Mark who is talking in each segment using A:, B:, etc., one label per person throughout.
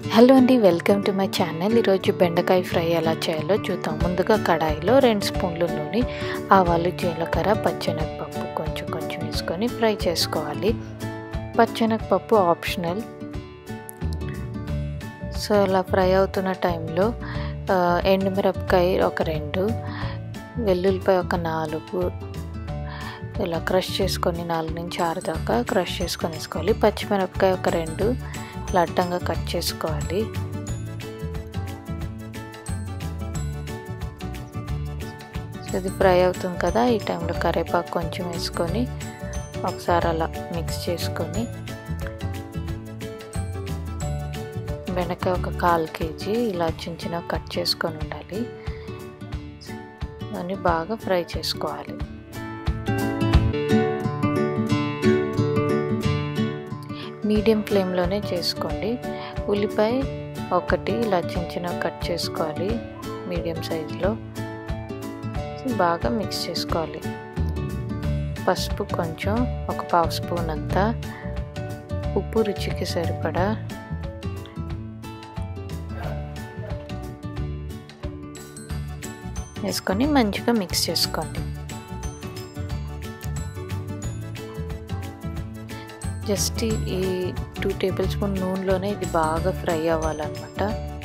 A: hello అండి welcome to my channel ఈరోజు బెండకాయ ఫ్రై ఎలా చేయాలో చూద్దాం ముందుగా కడాయిలో రెండు స్పూన్లు నూనె ఆవాలు జీలకర్ర పచ్చెనగపప్పు కొంచెం కొంచెం వేసుకొని ఫ్రై చేసుకోవాలి పచ్చెనగపప్పు ఆప్షనల్ సో అలా ఫ్రై అవుతున్న టైంలో ఎండుమిరపకాయ ఒక రెండు వెల్లుల్లిపాయ ఒక నాలుగు ఇలా క్రష్ చేసుకొని నాలుగు నుంచి ఆరు దాకా క్రష్ చేసుకొని వేసుకోవాలి పచ్చిమిరపకాయ ఒక రెండు లడ్డంగా కట్ చేసుకోవాలి ఇది ఫ్రై అవుతుంది కదా ఈ టైంలో కరివేపాకు కొంచెం వేసుకొని ఒకసారి అలా మిక్స్ చేసుకొని బెండకాయ ఒక కాల్ కేజీ ఇలా చిన్న చిన్న కట్ చేసుకొని ఉండాలి దాన్ని బాగా ఫ్రై చేసుకోవాలి మీడియం ఫ్లేమ్లోనే చేసుకోండి ఉల్లిపాయ ఒకటి ఇలా చిన్న చిన్న కట్ చేసుకోవాలి మీడియం సైజులో బాగా మిక్స్ చేసుకోవాలి పసుపు కొంచెం ఒక పావు స్పూన్ అంతా ఉప్పు రుచికి సరిపడా వేసుకొని మంచిగా మిక్స్ చేసుకోండి జస్ట్ ఈ టూ టేబుల్ స్పూన్ నూనెలోనే ఇది బాగా ఫ్రై అవ్వాలన్నమాట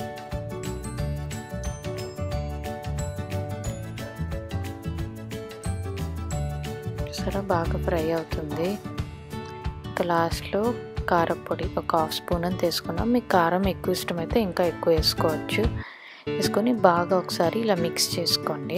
A: సరే బాగా ఫ్రై అవుతుంది ఇంకా లాస్ట్లో కారపొడి ఒక హాఫ్ స్పూన్ అని తీసుకున్నాం మీకు కారం ఎక్కువ ఇష్టమైతే ఇంకా ఎక్కువ వేసుకోవచ్చు వేసుకొని బాగా ఒకసారి ఇలా మిక్స్ చేసుకోండి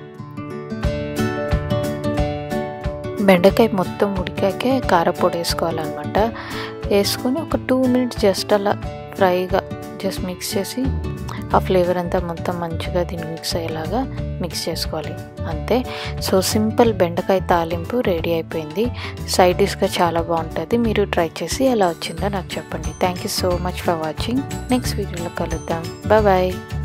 A: బెండకాయ మొత్తం ఉడికాకే కారపొడి వేసుకోవాలన్నమాట వేసుకొని ఒక టూ మినిట్స్ జస్ట్ అలా ఫ్రైగా జస్ట్ మిక్స్ చేసి ఆ ఫ్లేవర్ అంతా మొత్తం మంచిగా దీన్ని మిక్స్ అయ్యేలాగా మిక్స్ చేసుకోవాలి అంతే సో సింపుల్ బెండకాయ తాలింపు రెడీ అయిపోయింది సైడ్ డిష్గా చాలా బాగుంటుంది మీరు ట్రై చేసి ఎలా వచ్చిందో నాకు చెప్పండి thank you so much for watching next వీడియోలో కలుద్దాం బాయ్ బాయ్